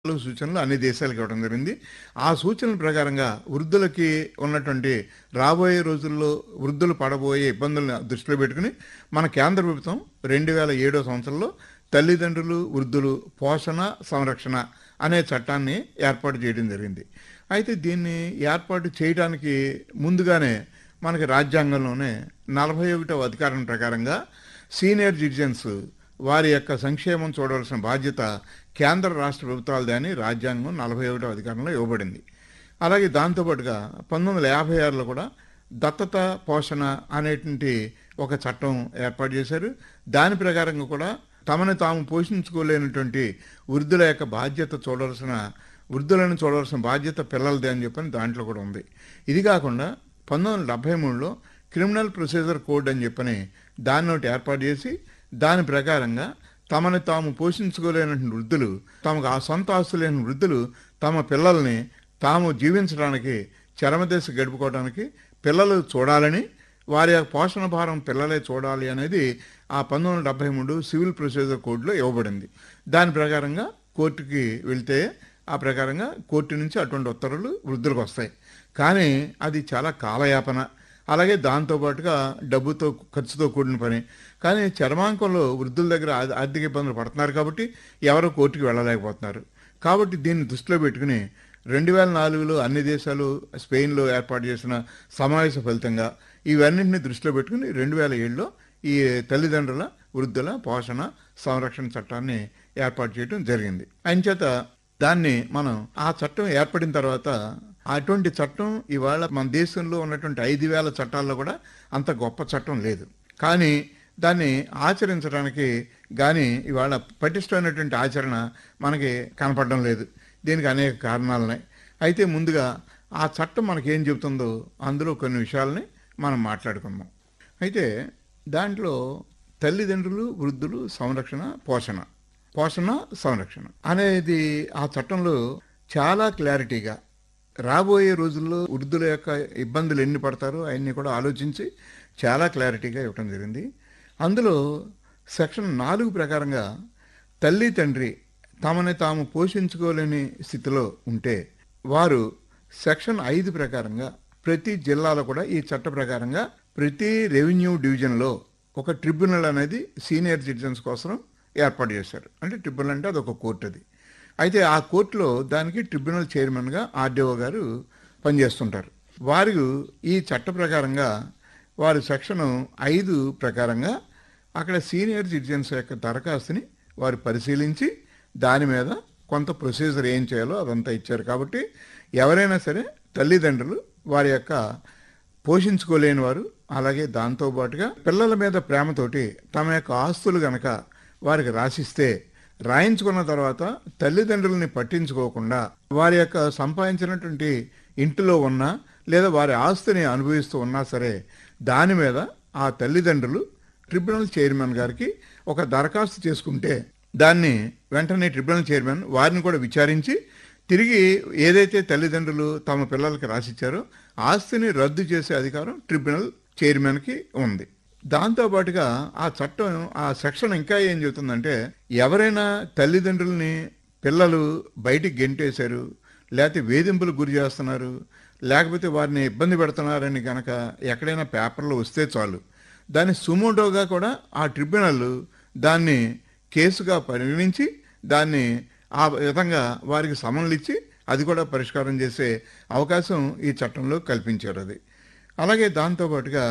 సూచనలు అన్ని దేశాలకు ఇవ్వడం జరిగింది ఆ సూచనల ప్రకారంగా వృద్ధులకి ఉన్నటువంటి రాబోయే రోజుల్లో వృద్ధులు పడబోయే ఇబ్బందులను దృష్టిలో పెట్టుకుని మన కేంద్ర ప్రభుత్వం రెండు వేల ఏడో సంవత్సరంలో తల్లిదండ్రులు వృద్ధులు పోషణ సంరక్షణ అనే చట్టాన్ని ఏర్పాటు చేయడం జరిగింది అయితే దీన్ని ఏర్పాటు చేయడానికి ముందుగానే మనకి రాజ్యాంగంలోనే నలభై ఒకటవ అధికారం ప్రకారంగా సీనియర్ సిటిజన్స్ వారి యొక్క సంక్షేమం చూడవలసిన బాధ్యత కేంద్ర రాష్ట్ర ప్రభుత్వాలదే అని రాజ్యాంగం నలభై ఒకటో అధికారంలో ఇవ్వబడింది అలాగే దాంతోపాటుగా పంతొమ్మిది వందల యాభై ఆరులో కూడా దత్తత పోషణ అనేటువంటి ఒక చట్టం ఏర్పాటు చేశారు దాని ప్రకారంగా కూడా తమను తాము పోషించుకోలేనటువంటి వృద్ధుల యొక్క బాధ్యత చూడవలసిన వృద్ధులను చూడవలసిన బాధ్యత పిల్లలదే అని చెప్పని దాంట్లో కూడా ఉంది ఇది కాకుండా పంతొమ్మిది వందల డెబ్బై మూడులో క్రిమినల్ ప్రొసీజర్ కోడ్ అని చెప్పని దాన్ని ఒకటి ఏర్పాటు చేసి దాని ప్రకారంగా తమను తాము పోషించుకోలేని వృద్ధులు తమకు ఆ సొంత ఆస్తులు లేని వృద్ధులు తమ పిల్లల్ని తాము జీవించడానికి చరమదశ గడుపుకోవడానికి పిల్లలు చూడాలని వారి యొక్క పోషణ భారం పిల్లలే చూడాలి అనేది ఆ పంతొమ్మిది వందల డెబ్బై మూడు సివిల్ ప్రొసీజర్ కోడ్లో ఇవ్వబడింది దాని ప్రకారంగా కోర్టుకి వెళ్తే ఆ ప్రకారంగా కోర్టు నుంచి అటువంటి ఉత్తర్వులు వృద్ధులకు వస్తాయి కానీ అది చాలా కాలయాపన అలాగే దాంతోపాటుగా డబ్బుతో ఖర్చుతో కూడిన పని కానీ చర్మాంకంలో వృద్ధుల దగ్గర ఆ- ఆర్థిక ఇబ్బందులు పడుతున్నారు కాబట్టి ఎవరు కోర్టుకి వెళ్ళలేకపోతున్నారు కాబట్టి దీన్ని దృష్టిలో పెట్టుకుని రెండు వేల నాలుగులో అన్ని దేశాలు స్పెయిన్లో ఏర్పాటు చేసిన సమావేశ ఫలితంగా ఇవన్నింటినీ దృష్టిలో పెట్టుకుని రెండు వేల ఏడులో ఈ తల్లిదండ్రుల వృద్ధుల పోషణ సంరక్షణ చట్టాన్ని ఏర్పాటు చేయడం జరిగింది అంచేత దాన్ని మనం ఆ చట్టం ఏర్పడిన తర్వాత అటువంటి చట్టం ఇవాళ మన దేశంలో ఉన్నటువంటి ఐదు వేల చట్టాల్లో కూడా అంత గొప్ప చట్టం లేదు కానీ దాన్ని ఆచరించడానికి కానీ ఇవాళ పటిష్టమైనటువంటి ఆచరణ మనకి కనపడడం లేదు దీనికి అనేక కారణాలు ఉన్నాయి అయితే ముందుగా ఆ చట్టం మనకి ఏం చెబుతుందో అందులో కొన్ని విషయాలని మనం మాట్లాడుకుందాం అయితే దాంట్లో తల్లిదండ్రులు వృద్ధులు సంరక్షణ పోషణ పోషణ సంరక్షణ అనేది ఆ చట్టంలో చాలా క్లారిటీగా రాబోయే రోజుల్లో వృద్ధుల యొక్క ఇబ్బందులు ఎన్ని పడతారో అవన్నీ కూడా ఆలోచించి చాలా క్లారిటీగా ఇవ్వటం జరిగింది అందులో సెక్షన్ నాలుగు ప్రకారంగా తల్లి తండ్రి తమని తాము పోషించుకోలేని స్థితిలో ఉంటే వారు సెక్షన్ ఐదు ప్రకారంగా ప్రతి జిల్లాలో కూడా ఈ చట్ట ప్రకారంగా ప్రతి రెవెన్యూ డివిజన్లో ఒక ట్రిబ్యునల్ అనేది సీనియర్ సిటిజన్స్ కోసం ఏర్పాటు చేశారు అంటే ట్రిబ్యునల్ అంటే అదొక కోర్టు అది అయితే ఆ కోర్టులో దానికి ట్రిబ్యునల్ చైర్మన్గా ఆర్డీఓ గారు పనిచేస్తుంటారు వారు ఈ చట్ట ప్రకారంగా వారు సెక్షన్ ఐదు ప్రకారంగా అక్కడ సీనియర్ సిటిజన్స్ యొక్క దరఖాస్తుని వారు పరిశీలించి దాని మీద కొంత ప్రొసీజర్ ఏం చేయాలో అదంతా ఇచ్చారు కాబట్టి ఎవరైనా సరే తల్లిదండ్రులు వారి యొక్క పోషించుకోలేని వారు అలాగే దాంతోపాటుగా పిల్లల మీద ప్రేమతోటి తమ యొక్క ఆస్తులు గనక వారికి రాసిస్తే రాయించుకున్న తర్వాత తల్లిదండ్రులని పట్టించుకోకుండా వారి యొక్క సంపాదించినటువంటి ఇంటిలో ఉన్నా లేదా వారి ఆస్తిని అనుభవిస్తూ ఉన్నా సరే దాని మీద ఆ తల్లిదండ్రులు ట్రిబ్యునల్ చైర్మన్ గారికి ఒక దరఖాస్తు చేసుకుంటే దాన్ని వెంటనే ట్రిబ్యునల్ చైర్మన్ వారిని కూడా విచారించి తిరిగి ఏదైతే తల్లిదండ్రులు తమ పిల్లలకి రాసిచ్చారో ఆస్తిని రద్దు చేసే అధికారం ట్రిబ్యునల్ చైర్మన్కి ఉంది దాంతోపాటుగా ఆ చట్టం ఆ సెక్షన్ ఇంకా ఏం చెబుతుందంటే ఎవరైనా తల్లిదండ్రుల్ని పిల్లలు బయటికి గెంటేశారు లేకపోతే వేధింపులు గురి చేస్తున్నారు లేకపోతే వారిని ఇబ్బంది పెడుతున్నారని కనుక ఎక్కడైనా పేపర్లో వస్తే చాలు దాన్ని సుమోటోగా కూడా ఆ ట్రిబ్యునల్ దాన్ని కేసుగా పరిగణించి దాన్ని ఆ విధంగా వారికి సమన్లు ఇచ్చి అది కూడా పరిష్కారం చేసే అవకాశం ఈ చట్టంలో కల్పించారు అది అలాగే దాంతోపాటుగా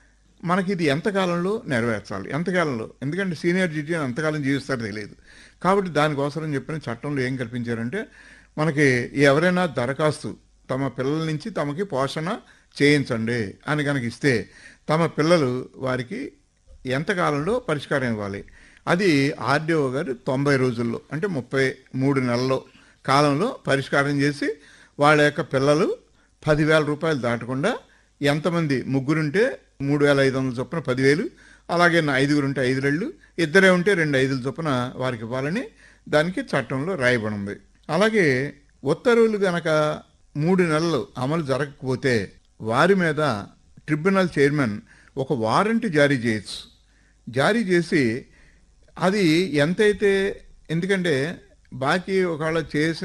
మనకి ఇది ఎంతకాలంలో నెరవేర్చాలి ఎంతకాలంలో ఎందుకంటే సీనియర్ సిటిజన్ ఎంతకాలం జీవిస్తారో తెలియదు కాబట్టి దానికోసం చెప్పిన చట్టంలో ఏం కల్పించారంటే మనకి ఎవరైనా దరఖాస్తు తమ పిల్లల నుంచి తమకి పోషణ చేయించండి అని కనుక ఇస్తే తమ పిల్లలు వారికి ఎంతకాలంలో పరిష్కారం ఇవ్వాలి అది ఆర్డీఓ గారు తొంభై రోజుల్లో అంటే ముప్పై మూడు నెలల్లో కాలంలో పరిష్కారం చేసి వాళ్ళ యొక్క పిల్లలు పదివేల రూపాయలు దాటకుండా ఎంతమంది ముగ్గురుంటే మూడు వేల ఐదు వందల చొప్పున పదివేలు అలాగే నా ఐదుగురు ఉంటే ఐదు రెళ్ళు ఇద్దరే ఉంటే రెండు ఐదుల చొప్పున వారికి ఇవ్వాలని దానికి చట్టంలో రాయబడి ఉంది అలాగే ఉత్తర్వులు గనక మూడు నెలలు అమలు జరగకపోతే వారి మీద ట్రిబ్యునల్ చైర్మన్ ఒక వారెంట్ జారీ చేయొచ్చు జారీ చేసి అది ఎంతైతే ఎందుకంటే బాకీ ఒకవేళ చేసిన